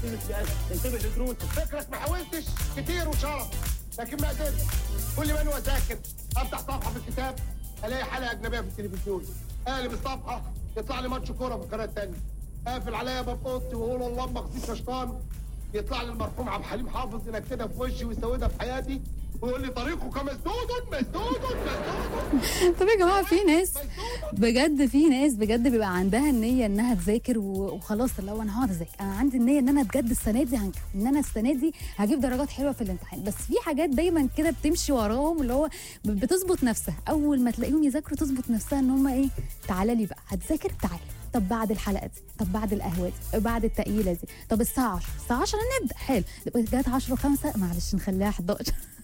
الامتياز انتبه لدروسك فكرك ما حاولتش كتير وشرف لكن ما قدرت كل ما انا اذاكر افتح صفحه في الكتاب الاقي حلقه اجنبيه في التلفزيون اقلب الصفحه يطلع لي ماتش كوره في القناه الثانيه اقفل عليا باب اوضتي واقول والله ما اغسيس يا شيطان يطلع لي المرحوم عبد الحليم حافظ ينكدها في وشي ويسودها في حياتي ويقول لي طريقك مسدود مسدود مسدود طب يا جماعه في ناس بجد في ناس بجد بيبقى عندها النيه انها تذاكر و- وخلاص اللي هو انا هقعد اذاكر انا عندي النيه ان انا بجد السنه دي هنجح ان انا السنه دي هجيب درجات حلوه في الامتحان بس في حاجات دايما كده بتمشي وراهم اللي هو ب- بتظبط نفسها اول ما تلاقيهم يذاكروا تظبط نفسها ان هم ايه تعالى لي بقى هتذاكر تعالى طب بعد الحلقه دي طب بعد القهوه دي بعد التقيله دي طب الساعه 10 الساعه 10 نبدا حلو جت 10 5 معلش نخليها 11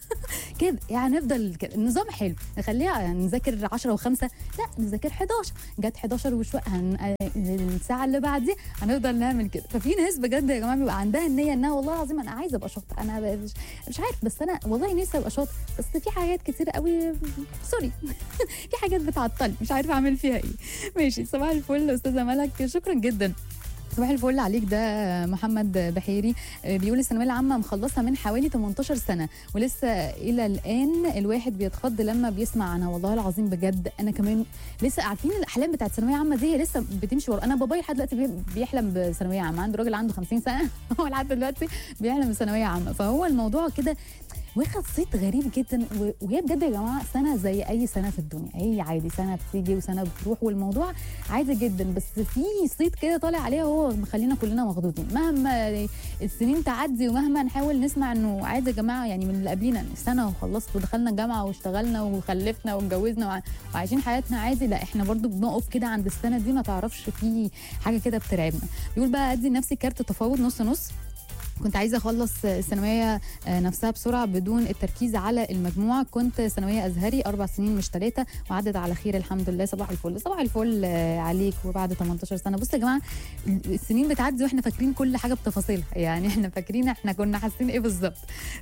كده يعني نفضل كده النظام حلو نخليها يعني نذاكر 10 و5 لا نذاكر 11 جت 11 وشويه هن... الساعه اللي بعد هنفضل نعمل كده ففي ناس بجد يا جماعه بيبقى عندها النيه انها والله العظيم انا عايزه ابقى شاطره انا ب- مش, مش عارف بس انا والله نفسي ابقى شاطره بس في حاجات كتير قوي سوري في حاجات بتعطلني مش عارفه اعمل فيها ايه ماشي صباح الفل استاذه ملك شكرا جدا صباح الفل عليك ده محمد بحيري بيقول الثانويه العامه مخلصها من حوالي 18 سنه ولسه الى الان الواحد بيتخض لما بيسمع عنها والله العظيم بجد انا كمان لسه عارفين الاحلام بتاعت الثانويه العامه دي هي لسه بتمشي ورا انا بابايا لحد دلوقتي بي- بيحلم بثانويه عامه عنده راجل عنده 50 سنه هو لحد دلوقتي بيحلم بثانويه عامه فهو الموضوع كده واخد صيت غريب جدا و- وهي بجد يا جماعه سنه زي اي سنه في الدنيا هي عادي سنه بتيجي وسنه بتروح والموضوع عادي جدا بس في صيت كده طالع عليها هو مخلينا كلنا مخضوضين مهما السنين تعدي ومهما نحاول نسمع انه عادي يا جماعه يعني من اللي قبلينا سنه وخلصت ودخلنا الجامعه واشتغلنا وخلفنا واتجوزنا وع- وعايشين حياتنا عادي لا احنا برضو بنقف كده عند السنه دي ما تعرفش في حاجه كده بترعبنا بيقول بقى ادي لنفسي كارت تفاوض نص نص كنت عايزه اخلص الثانويه نفسها بسرعه بدون التركيز على المجموعه كنت ثانويه ازهري اربع سنين مش ثلاثه وعدت على خير الحمد لله صباح الفل صباح الفل عليك وبعد 18 سنه بصوا يا جماعه السنين بتعدي واحنا فاكرين كل حاجه بتفاصيلها يعني احنا فاكرين احنا كنا حاسين ايه بالظبط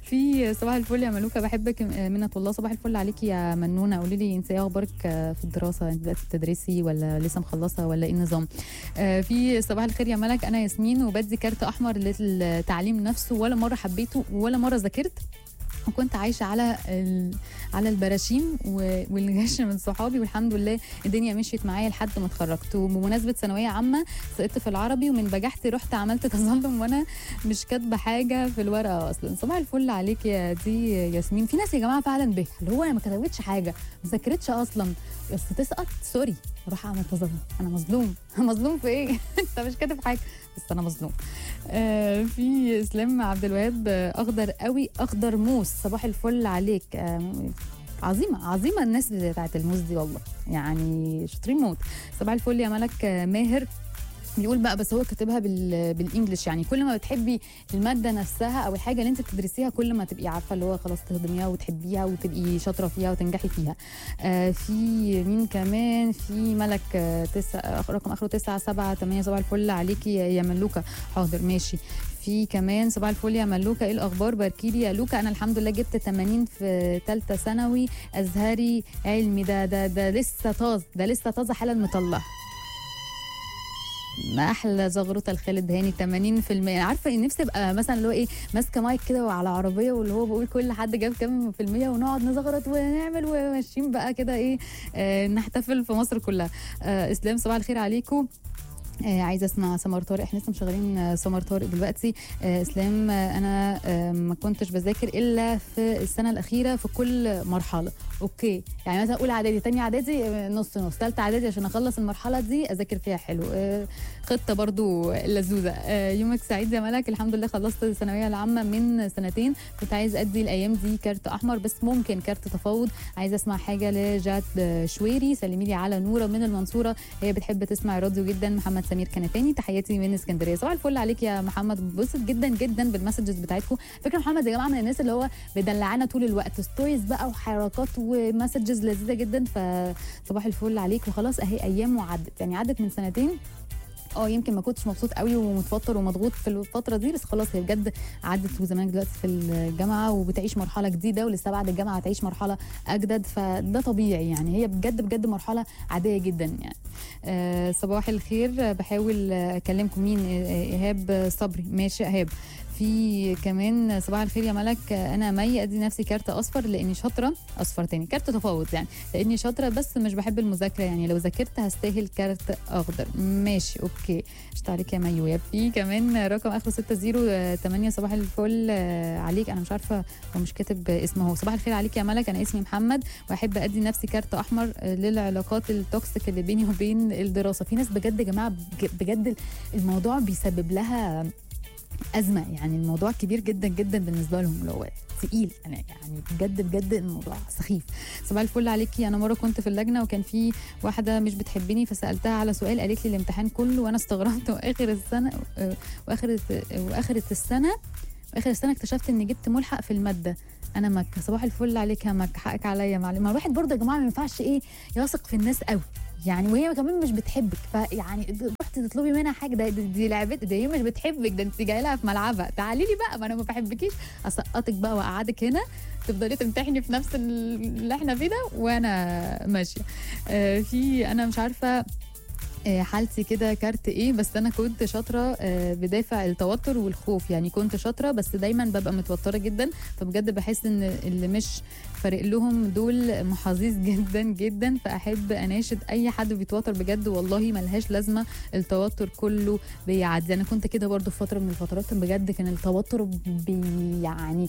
في صباح الفل يا ملوكه بحبك منة الله صباح الفل عليكي يا منونه قولي لي انت ايه اخبارك في الدراسه انت دلوقتي بتدرسي ولا لسه مخلصه ولا ايه النظام آه، في صباح الخير يا ملك انا ياسمين وبدي كارت احمر للتعليم نفسه ولا مره حبيته ولا مره ذاكرت وكنت عايشه على ال... على البراشيم و- والغش من صحابي والحمد لله الدنيا مشيت معايا لحد ما اتخرجت وبمناسبه ثانويه عامه سقطت في العربي ومن بجحتي رحت عملت تظلم وانا مش كاتبه حاجه في الورقه اصلا صباح الفل عليك يا دي ياسمين في ناس يا جماعه فعلا به اللي هو ما كتبتش حاجه ما ذاكرتش اصلا بس تسقط سوري روح اعمل تظلم انا مظلوم مظلوم في ايه انت مش كاتب حاجه بس انا مظلوم آه في اسلام عبد الوهاب آه، اخضر قوي اخضر موس صباح الفل عليك آه عظيمه عظيمه الناس بتاعت الموس دي والله يعني شاطرين موت صباح الفل يا ملك آه، ماهر بيقول بقى بس هو كاتبها بال... بالانجلش يعني كل ما بتحبي الماده نفسها او الحاجه اللي انت بتدرسيها كل ما تبقي عارفه اللي هو خلاص تهضميها وتحبيها وتبقي شاطره فيها وتنجحي فيها آه في مين كمان في ملك آه تسعة رقم اخره 9 7 8 صباح الفل عليكي يا يا ملوكه حاضر ماشي في كمان صباح الفل يا ملوكه ايه الاخبار باركي لي يا لوكا انا الحمد لله جبت 80 في ثالثه ثانوي ازهري علمي ده ده ده لسه طاز ده لسه طازه حالا مطلع ما احلى زغروطه لخالد هاني 80% عارفه ان نفسي ابقى مثلا اللي هو ايه ماسكه مايك كده وعلى عربيه واللي هو بقول كل حد جاب كام في الميه ونقعد نزغرط ونعمل وماشيين بقى كده ايه آه نحتفل في مصر كلها آه اسلام صباح الخير عليكم آه عايزه اسمع سمر طارق احنا لسه مشغلين آه، سمر طارق دلوقتي آه اسلام آه انا آه ما كنتش بذاكر الا في السنه الاخيره في كل مرحله اوكي يعني مثلا اولى اعدادي تانية اعدادي آه، نص نص ثالثه اعدادي عشان اخلص المرحله دي اذاكر فيها حلو آه خطه برضو لذوذه آه يومك سعيد يا ملك الحمد لله خلصت الثانويه العامه من سنتين كنت عايز ادي الايام دي كارت احمر بس ممكن كارت تفاوض عايزه اسمع حاجه لجاد آه، شويري سلمي لي على نوره من المنصوره هي بتحب تسمع الراديو جدا محمد سمير كنفاني تحياتي من اسكندريه صباح الفل عليك يا محمد ببسط جدا جدا بالمسجز بتاعتكم فكره محمد يا جماعه من الناس اللي هو بيدلعنا طول الوقت ستوريز بقى وحركات ومسجز لذيذه جدا فصباح الفل عليك وخلاص اهي ايام وعدت يعني عدت من سنتين اه يمكن ما كنتش مبسوط قوي ومتوتر ومضغوط في الفتره دي بس خلاص هي بجد عدت وزمانك دلوقتي في الجامعه وبتعيش مرحله جديده ولسه بعد الجامعه هتعيش مرحله اجدد فده طبيعي يعني هي بجد بجد مرحله عاديه جدا يعني آه صباح الخير آه، بحاول آه، اكلمكم مين آه، ايهاب صبري ماشي ايهاب في كمان صباح الخير يا ملك آه، انا مي ادي نفسي كارت اصفر لاني شاطره اصفر تاني كارت تفاوض يعني لاني شاطره بس مش بحب المذاكره يعني لو ذاكرت هستاهل كارت اخضر ماشي اوكي اشت عليك يا ميو يا في كمان رقم اخره 608 صباح الفل آه، عليك انا مش عارفه هو مش كاتب اسمه هو صباح الخير عليك يا ملك انا اسمي محمد واحب ادي نفسي كارت احمر آه، للعلاقات التوكسيك اللي بيني وبين الدراسه في ناس بجد يا جماعه بج- بجد الموضوع بيسبب لها ازمه يعني الموضوع كبير جدا جدا بالنسبه لهم اللي هو تقيل انا يعني بجد بجد الموضوع سخيف صباح الفل عليكي انا مره كنت في اللجنه وكان في واحده مش بتحبني فسالتها على سؤال قالت لي الامتحان كله وانا استغربت واخر السنه آه، واخر واخر السنه واخر السنه اكتشفت اني جبت ملحق في الماده انا مكه صباح الفل عليك يا مكه حقك عليا يا معلم ما الواحد برضه يا جماعه ما ينفعش ايه يثق في الناس قوي يعني وهي كمان مش بتحبك فيعني رحت تطلبي منها حاجه ده دي, دي لعبت ده هي مش بتحبك ده انت جايه لها في ملعبها تعالي لي بقى ما انا ما بحبكيش اسقطك بقى واقعدك هنا تفضلي تمتحني في نفس اللي احنا فيه ده وانا ماشيه آه في انا مش عارفه آه، حالتي كده كارت ايه بس انا كنت شاطره آه، بدافع التوتر والخوف يعني كنت شاطره بس دايما ببقى متوتره جدا فبجد بحس ان اللي مش فارق لهم دول محاظيظ جدا جدا فاحب اناشد اي حد بيتوتر بجد والله ملهاش لازمه التوتر كله بيعدي انا كنت كده برضو في فتره من الفترات بجد كان التوتر بي يعني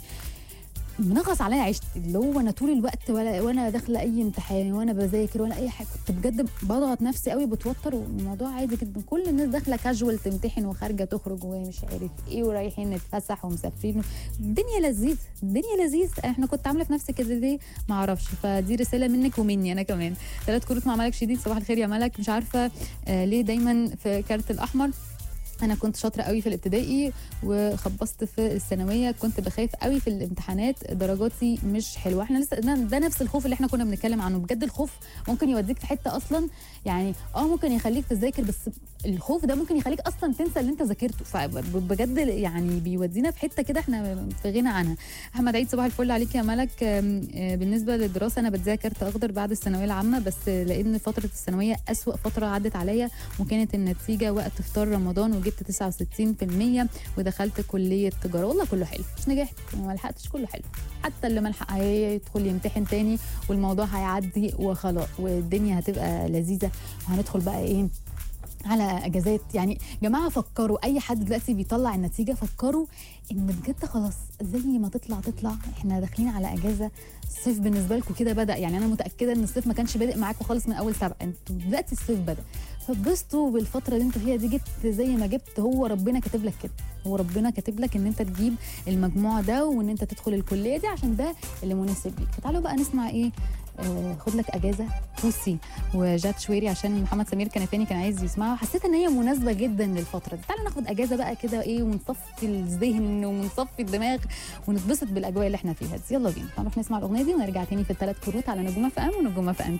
منغص عليا عشت اللي هو انا طول الوقت ولا وانا داخله اي امتحان وانا بذاكر ولا اي حاجه كنت بجد بضغط نفسي قوي بتوتر والموضوع عادي جدا كل الناس داخله كاجوال تمتحن وخارجه تخرج ومش عارف ايه ورايحين نتفسح ومسافرين الدنيا لذيذ الدنيا لذيذ احنا كنت عامله في نفسي كده ليه ما اعرفش فدي رساله منك ومني انا كمان ثلاث كروت مع ملك شديد صباح الخير يا ملك مش عارفه آه ليه دايما في كارت الاحمر انا كنت شاطره قوي في الابتدائي وخبصت في الثانويه كنت بخاف قوي في الامتحانات درجاتي مش حلوه احنا لسه ده, ده نفس الخوف اللي احنا كنا بنتكلم عنه بجد الخوف ممكن يوديك في حته اصلا يعني اه ممكن يخليك تذاكر بس الخوف ده ممكن يخليك اصلا تنسى اللي انت ذاكرته فبجد يعني بيودينا في حته كده احنا في غنى عنها احمد عيد صباح الفل عليك يا ملك آم، آه، بالنسبه للدراسه انا بذاكر كارت اخضر بعد الثانويه العامه بس لان فتره الثانويه اسوا فتره عدت عليا وكانت النتيجه وقت افطار رمضان وجبت 69% ودخلت كليه تجاره والله كله حلو مش نجحت وما لحقتش كله حلو حتى اللي ما لحق هيدخل يمتحن تاني والموضوع هيعدي وخلاص والدنيا هتبقى لذيذه وهندخل بقى ايه على اجازات يعني جماعه فكروا اي حد دلوقتي بيطلع النتيجه فكروا ان بجد خلاص زي ما تطلع تطلع احنا داخلين على اجازه الصيف بالنسبه لكم كده بدا يعني انا متاكده ان الصيف ما كانش بادئ معاكم خالص من اول سبعه انتوا دلوقتي الصيف بدا فاتبسطوا بالفتره اللي انتوا فيها دي جبت زي ما جبت هو ربنا كاتب لك كده هو ربنا كاتب لك ان انت تجيب المجموع ده وان انت تدخل الكليه دي عشان ده اللي مناسب ليك فتعالوا بقى نسمع ايه آه خد لك اجازه بوسي وجات شويري عشان محمد سمير كان تاني كان عايز يسمعها حسيت ان هي مناسبه جدا للفتره دي تعالوا ناخد اجازه بقى كده ايه ونصفي الذهن ونصفي الدماغ ونتبسط بالاجواء اللي احنا فيها دي يلا بينا هنروح نسمع الاغنيه دي ونرجع تاني في الثلاث كروت على نجوم اف ام ونجوم اف ام